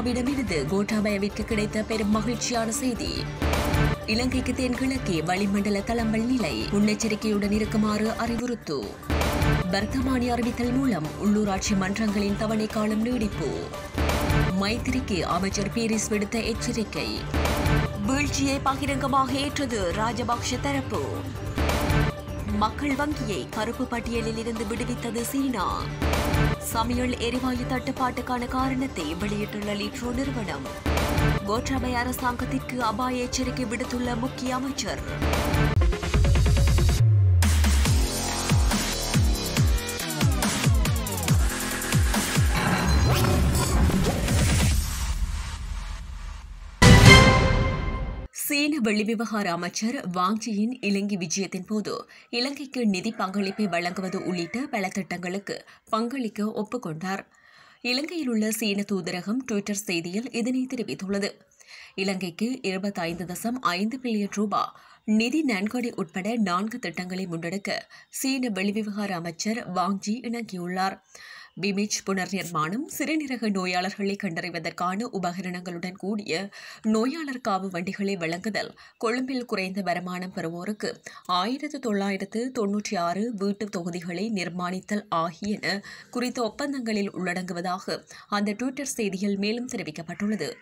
சீனாவிடமிருந்து கோட்டாபயவிற்கு கிடைத்த பெரும் மகிழ்ச்சியான செய்தி இலங்கைக்கு தென்கிழக்கே வளிமண்டல தளம்பல் நிலை முன்னெச்சரிக்கையுடன் இருக்குமாறு அறிவுறுத்து வர்த்தமானி அறிவித்தல் மூலம் உள்ளூராட்சி மன்றங்களின் தவணை காலம் நீடிப்பு மைத்திரிக்கு அமைச்சர் பீரிஸ் விடுத்த எச்சரிக்கை வீழ்ச்சியை பகிரங்கமாக ஏற்றது ராஜபக்ஷ தரப்பு மக்கள் வங்கியை கருப்பு பட்டியலில் இருந்து விடுவித்தது சீனா சமையல் எரிவாயு தட்டுப்பாட்டுக்கான காரணத்தை வெளியிட்டுள்ள லிட்ரோ நிறுவனம் கோட்டாபய அரசாங்கத்திற்கு அபாய எச்சரிக்கை விடுத்துள்ள முக்கிய அமைச்சர் சீன வெளிவிவகார அமைச்சர் வாங்ஜியின் இலங்கை விஜயத்தின் போது இலங்கைக்கு நிதி பங்களிப்பை வழங்குவது உள்ளிட்ட பல திட்டங்களுக்கு பங்களிக்க ஒப்புக்கொண்டார் இலங்கையில் உள்ள சீன தூதரகம் டுவிட்டர் செய்தியில் இதனை தெரிவித்துள்ளது இலங்கைக்கு இருபத்தைந்து தசம் ஐந்து பில்லியன் ரூபாய் நிதி நன்கொடை உட்பட நான்கு திட்டங்களை முன்னெடுக்க சீன வெளிவிவகார அமைச்சர் வாங்ஜி இணங்கியுள்ளார் பிமிச் புனர் நிர்மாணம் சிறுநீரக நோயாளர்களை கண்டறிவதற்கான உபகரணங்களுடன் கூடிய நோயாளர் காவு வண்டிகளை வழங்குதல் கொழும்பில் குறைந்த வருமானம் பெறுவோருக்கு ஆயிரத்து தொள்ளாயிரத்து தொன்னூற்றி ஆறு வீட்டு தொகுதிகளை நிர்மாணித்தல் ஆகியன குறித்த ஒப்பந்தங்களில் உள்ளடங்குவதாக அந்த டுவிட்டர் செய்தியில் மேலும் தெரிவிக்கப்பட்டுள்ளது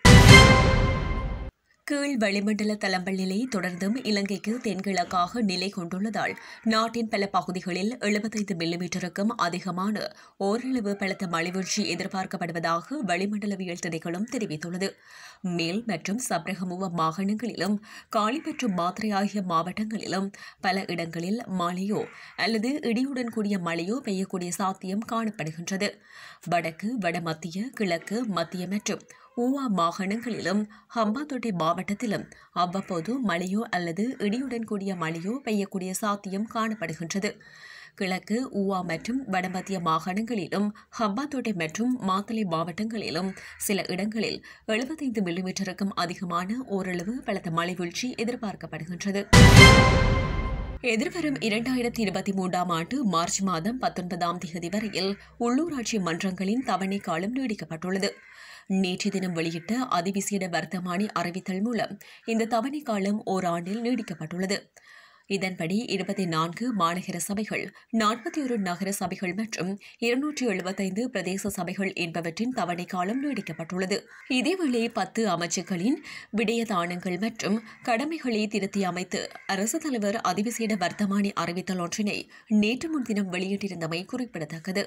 கீழ் வளிமண்டல தளம்பல் நிலை தொடர்ந்தும் இலங்கைக்கு தென்கிழக்காக நிலை கொண்டுள்ளதால் நாட்டின் பல பகுதிகளில் எழுபத்தைந்து மில்லிமீட்டருக்கும் அதிகமான ஓரளவு பலத்த மழைவீழ்ச்சி எதிர்பார்க்கப்படுவதாக வளிமண்டலவியல் திணைக்களம் தெரிவித்துள்ளது மேல் மற்றும் சப்ரகமுவ மாகாணங்களிலும் காலி மற்றும் மாத்திரை ஆகிய மாவட்டங்களிலும் பல இடங்களில் மழையோ அல்லது இடியுடன் கூடிய மழையோ பெய்யக்கூடிய சாத்தியம் காணப்படுகின்றது வடக்கு வடமத்திய கிழக்கு மத்திய மற்றும் ஊவா மாகாணங்களிலும் ஹம்பாந்தோட்டை மாவட்டத்திலும் அவ்வப்போது மழையோ அல்லது இடியுடன் கூடிய மழையோ பெய்யக்கூடிய சாத்தியம் காணப்படுகின்றது கிழக்கு ஊவா மற்றும் வடமத்திய மாகாணங்களிலும் ஹம்பாந்தோட்டை மற்றும் மாத்தளை மாவட்டங்களிலும் சில இடங்களில் எழுபத்தைந்து மில்லிமீட்டருக்கும் அதிகமான ஓரளவு பலத்த மழை வீழ்ச்சி எதிர்பார்க்கப்படுகின்றது எதிர்வரும் இரண்டாயிரத்தி இருபத்தி மூன்றாம் ஆண்டு மார்ச் மாதம் பத்தொன்பதாம் தேதி வரையில் உள்ளூராட்சி மன்றங்களின் தவணை காலம் நீடிக்கப்பட்டுள்ளது நேற்று தினம் வெளியிட்ட அதிவிசேட வர்த்தமானி அறிவித்தல் மூலம் இந்த தவணை காலம் ஓராண்டில் நீடிக்கப்பட்டுள்ளது இதன்படி இருபத்தி நான்கு மாநகர சபைகள் நாற்பத்தி ஒரு நகர சபைகள் மற்றும் இருநூற்றி எழுபத்தைந்து பிரதேச சபைகள் என்பவற்றின் தவணை காலம் நீடிக்கப்பட்டுள்ளது இதேவேளை பத்து அமைச்சுக்களின் விடயதானங்கள் மற்றும் கடமைகளை திருத்தி அமைத்து அரசு தலைவர் அதிவிசேட வர்த்தமானி அறிவித்தல் ஒன்றினை நேற்று முன்தினம் வெளியிட்டிருந்தமை குறிப்பிடத்தக்கது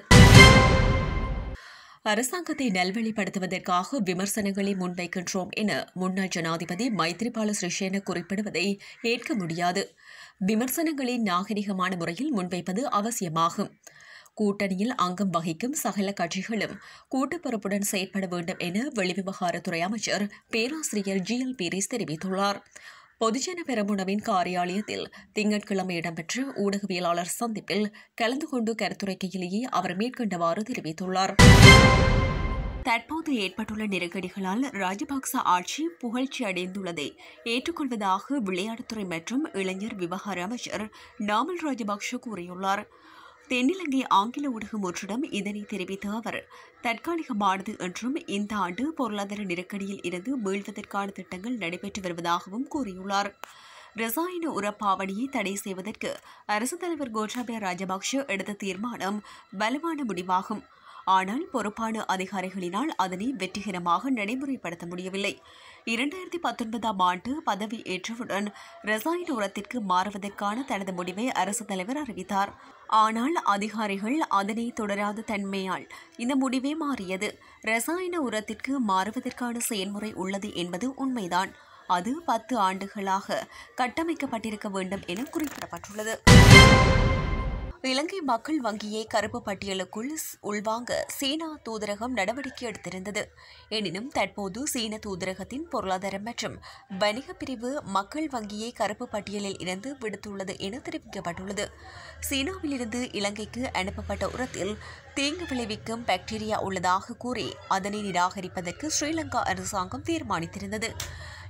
அரசாங்கத்தை நல்வழிப்படுத்துவதற்காக விமர்சனங்களை முன்வைக்கின்றோம் என முன்னாள் ஜனாதிபதி மைத்ரிபால சிறிசேன குறிப்பிடுவதை ஏற்க முடியாது விமர்சனங்களை நாகரிகமான முறையில் முன்வைப்பது அவசியமாகும் கூட்டணியில் அங்கம் வகிக்கும் சகல கட்சிகளும் கூட்டுப்பொறுப்புடன் செயற்பட வேண்டும் என வெளிவிவகாரத்துறை அமைச்சர் பேராசிரியர் ஜி எல் பீரிஸ் தெரிவித்துள்ளார் பொதுஜன பெரமுனவின் காரியாலயத்தில் திங்கட்கிழமை இடம்பெற்ற ஊடகவியலாளர் சந்திப்பில் கலந்து கொண்டு கருத்துரைக்கையிலேயே அவர் மேற்கண்டவாறு தெரிவித்துள்ளார் தற்போது ஏற்பட்டுள்ள நெருக்கடிகளால் ராஜபக்ச ஆட்சி புகழ்ச்சி அடைந்துள்ளதை ஏற்றுக்கொள்வதாக விளையாட்டுத்துறை மற்றும் இளைஞர் விவகார அமைச்சர் நாமல் ராஜபக்ஷ கூறியுள்ளார் தென்னிலங்கை ஆங்கில ஊடகம் ஒன்றிடம் இதனை தெரிவித்த அவர் தற்காலிகமானது என்றும் இந்த ஆண்டு பொருளாதார நெருக்கடியில் இருந்து மீள்வதற்கான திட்டங்கள் நடைபெற்று வருவதாகவும் கூறியுள்ளார் ரசாயன உரப்பாவணியை தடை செய்வதற்கு அரசு தலைவர் கோட்டாபய ராஜபக்ஷ எடுத்த தீர்மானம் வலுவான முடிவாகும் ஆனால் பொறுப்பான அதிகாரிகளினால் அதனை வெற்றிகரமாக நடைமுறைப்படுத்த முடியவில்லை இரண்டாயிரத்தி பத்தொன்பதாம் ஆண்டு பதவி ஏற்றவுடன் ரசாயன உரத்திற்கு மாறுவதற்கான தனது முடிவை அரசு தலைவர் அறிவித்தார் ஆனால் அதிகாரிகள் அதனை தொடராத தன்மையால் இந்த முடிவே மாறியது ரசாயன உரத்திற்கு மாறுவதற்கான செயல்முறை உள்ளது என்பது உண்மைதான் அது பத்து ஆண்டுகளாக கட்டமைக்கப்பட்டிருக்க வேண்டும் என குறிப்பிடப்பட்டுள்ளது இலங்கை மக்கள் வங்கியை கருப்பு பட்டியலுக்குள் ஸ்- உள்வாங்க சீனா தூதரகம் நடவடிக்கை எடுத்திருந்தது எனினும் தற்போது சீன தூதரகத்தின் பொருளாதாரம் மற்றும் வணிக பிரிவு மக்கள் வங்கியை கருப்பு பட்டியலில் இருந்து விடுத்துள்ளது என தெரிவிக்கப்பட்டுள்ளது சீனாவிலிருந்து இலங்கைக்கு அனுப்பப்பட்ட உரத்தில் தீங்கு விளைவிக்கும் பாக்டீரியா உள்ளதாக கூறி அதனை நிராகரிப்பதற்கு ஸ்ரீலங்கா அரசாங்கம் தீர்மானித்திருந்தது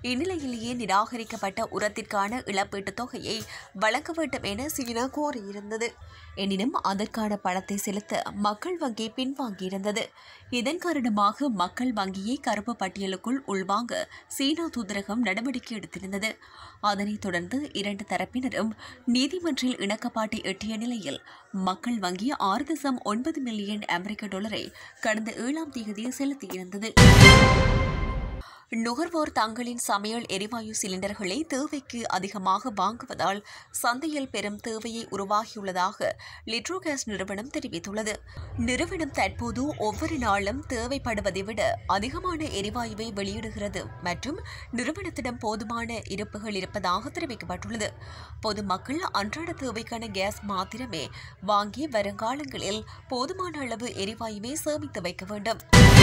இந்நிலையிலேயே நிராகரிக்கப்பட்ட உரத்திற்கான இழப்பீட்டுத் தொகையை வழங்க வேண்டும் என சீனா கோரியிருந்தது எனினும் அதற்கான பணத்தை செலுத்த மக்கள் வங்கி பின்வாங்கியிருந்தது இதன் காரணமாக மக்கள் வங்கியை கருப்பு பட்டியலுக்குள் உள்வாங்க சீனா தூதரகம் நடவடிக்கை எடுத்திருந்தது அதனைத் தொடர்ந்து இரண்டு தரப்பினரும் நீதிமன்றில் இணக்கப்பாட்டை எட்டிய நிலையில் மக்கள் வங்கி ஆறு தசம் ஒன்பது மில்லியன் அமெரிக்க டாலரை கடந்த ஏழாம் தேதி செலுத்தியிருந்தது நுகர்வோர் தங்களின் சமையல் எரிவாயு சிலிண்டர்களை தேவைக்கு அதிகமாக வாங்குவதால் சந்தையில் பெரும் தேவையை உருவாகியுள்ளதாக லிட்ரோ கேஸ் நிறுவனம் தெரிவித்துள்ளது நிறுவனம் தற்போது ஒவ்வொரு நாளும் தேவைப்படுவதை விட அதிகமான எரிவாயுவை வெளியிடுகிறது மற்றும் நிறுவனத்திடம் போதுமான இருப்புகள் இருப்பதாக தெரிவிக்கப்பட்டுள்ளது பொதுமக்கள் அன்றாட தேவைக்கான கேஸ் மாத்திரமே வாங்கி வருங்காலங்களில் போதுமான அளவு எரிவாயுவை சேமித்து வைக்க வேண்டும்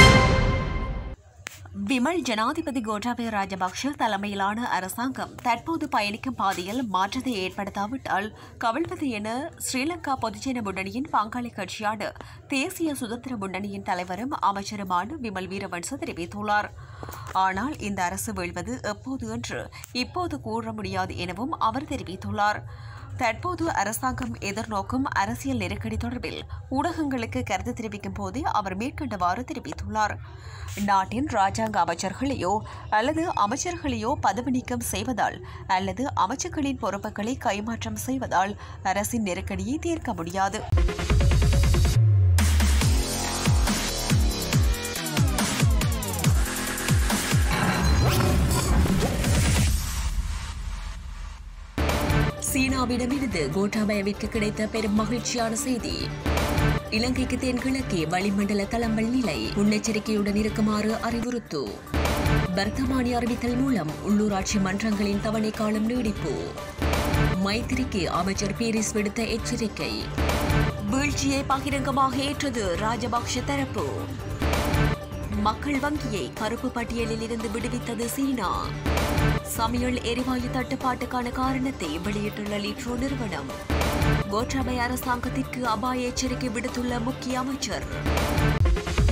விமல் ஜனாதிபதி கோட்டாபய ராஜபக்ஷ தலைமையிலான அரசாங்கம் தற்போது பயணிக்கும் பாதையில் மாற்றத்தை ஏற்படுத்தாவிட்டால் கவிழ்வது என ஸ்ரீலங்கா பொதுஜன முன்னணியின் பங்காளி கட்சியான தேசிய சுதந்திர முன்னணியின் தலைவரும் அமைச்சருமான விமல் வீரவன்ச தெரிவித்துள்ளார் ஆனால் இந்த அரசு வீழ்வது எப்போது என்று இப்போது கூற முடியாது எனவும் அவர் தெரிவித்துள்ளார் தற்போது அரசாங்கம் எதிர்நோக்கும் அரசியல் நெருக்கடி தொடர்பில் ஊடகங்களுக்கு கருத்து தெரிவிக்கும் போதே அவர் மேற்கண்டவாறு தெரிவித்துள்ளார் நாட்டின் ராஜாங்க அமைச்சர்களையோ அல்லது அமைச்சர்களையோ பதவி நீக்கம் செய்வதால் அல்லது அமைச்சர்களின் பொறுப்புகளை கைமாற்றம் செய்வதால் அரசின் நெருக்கடியை தீர்க்க முடியாது சீனாவிடமிருந்து கோட்டாபயவிற்கு கிடைத்த பெரும் மகிழ்ச்சியான செய்தி இலங்கைக்கு தென்கிழக்கே வளிமண்டல தளம்பல் நிலை முன்னெச்சரிக்கையுடன் இருக்குமாறு அறிவுறுத்து வர்த்தமானி அறிவித்தல் மூலம் உள்ளூராட்சி மன்றங்களின் தவணை காலம் நீடிப்பு மைத்திரிக்கு அமைச்சர் பீரிஸ் விடுத்த எச்சரிக்கை வீழ்ச்சியை பகிரங்கமாக ஏற்றது ராஜபக்ஷ தரப்பு மக்கள் வங்கியை கருப்பு பட்டியலில் இருந்து விடுவித்தது சீனா சமையல் எரிவாயு தட்டுப்பாட்டுக்கான காரணத்தை வெளியிட்டுள்ள லிட்ரோ நிறுவனம் கோட்டாபய அரசாங்கத்திற்கு அபாய எச்சரிக்கை விடுத்துள்ள முக்கிய அமைச்சர்